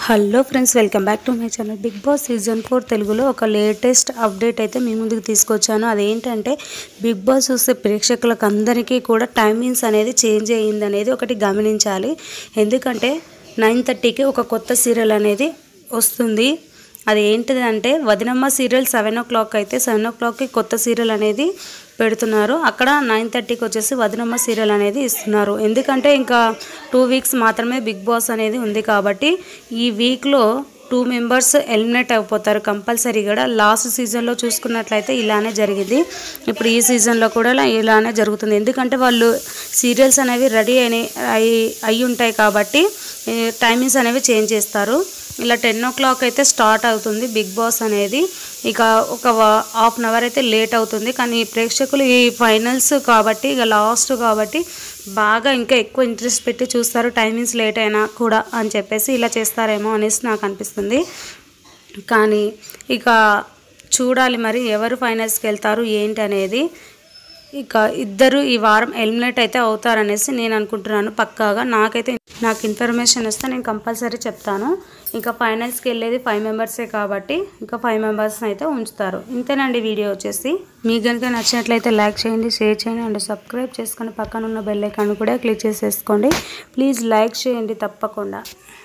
hello friends welcome back to my channel Bigg Boss season four తెలుగులో ఒక latest update అయితే మీ ముందుకు తీసుకొచ్చాను అదేంటంటే బిగ్ బాస్ చూసే ప్రేక్షకులకు అందరికీ కూడా టైమింగ్స్ అనేది చేంజ్ అయ్యింది అనేది ఒకటి గమనించాలి ఎందుకంటే నైన్ థర్టీకి ఒక కొత్త సీరియల్ అనేది వస్తుంది అది ఏంటిది అంటే వదినమ్మ సీరియల్ సెవెన్ ఓ క్లాక్ అయితే సెవెన్ ఓ క్లాక్కి కొత్త సీరియల్ అనేది పెడుతున్నారు అక్కడ నైన్ థర్టీకి వచ్చేసి వదినమ్మ సీరియల్ అనేది ఇస్తున్నారు ఎందుకంటే ఇంకా టూ వీక్స్ మాత్రమే బిగ్ బాస్ అనేది ఉంది కాబట్టి ఈ వీక్లో టూ మెంబర్స్ ఎలిమినేట్ అయిపోతారు కంపల్సరీ కూడా లాస్ట్ సీజన్లో చూసుకున్నట్లయితే ఇలానే జరిగింది ఇప్పుడు ఈ సీజన్లో కూడా ఇలా- ఇలానే జరుగుతుంది ఎందుకంటే వాళ్ళు సీరియల్స్ అనేవి రెడీ అయిన అయి అయి ఉంటాయి కాబట్టి టైమింగ్స్ అనేవి చేంజ్ చేస్తారు ఇలా టెన్ ఓ క్లాక్ అయితే స్టార్ట్ అవుతుంది బిగ్ బాస్ అనేది ఇక ఒక హాఫ్ అన్ అవర్ అయితే లేట్ అవుతుంది కానీ ప్రేక్షకులు ఈ ఫైనల్స్ కాబట్టి ఇక లాస్ట్ కాబట్టి బాగా ఇంకా ఎక్కువ ఇంట్రెస్ట్ పెట్టి చూస్తారు టైమింగ్స్ లేట్ అయినా కూడా అని చెప్పేసి ఇలా చేస్తారేమో అనేసి నాకు అనిపిస్తుంది కానీ ఇక చూడాలి మరి ఎవరు ఫైనల్స్కి వెళ్తారు ఏంటి అనేది ఇక ఇద్దరు ఈ వారం ఎలిమినేట్ అయితే అవుతారనేసి నేను అనుకుంటున్నాను పక్కాగా నాకైతే నాకు ఇన్ఫర్మేషన్ వస్తే నేను కంపల్సరీ చెప్తాను ఇంకా ఫైనల్స్కి వెళ్ళేది ఫైవ్ మెంబర్సే కాబట్టి ఇంకా ఫైవ్ మెంబర్స్ని అయితే ఉంచుతారు ఇంతేనండి వీడియో వచ్చేసి మీకు కనుక నచ్చినట్లయితే లైక్ చేయండి షేర్ చేయండి అండ్ సబ్స్క్రైబ్ చేసుకొని పక్కన ఉన్న బెల్ ఐకాన్ కూడా క్లిక్ చేసేసుకోండి ప్లీజ్ లైక్ చేయండి తప్పకుండా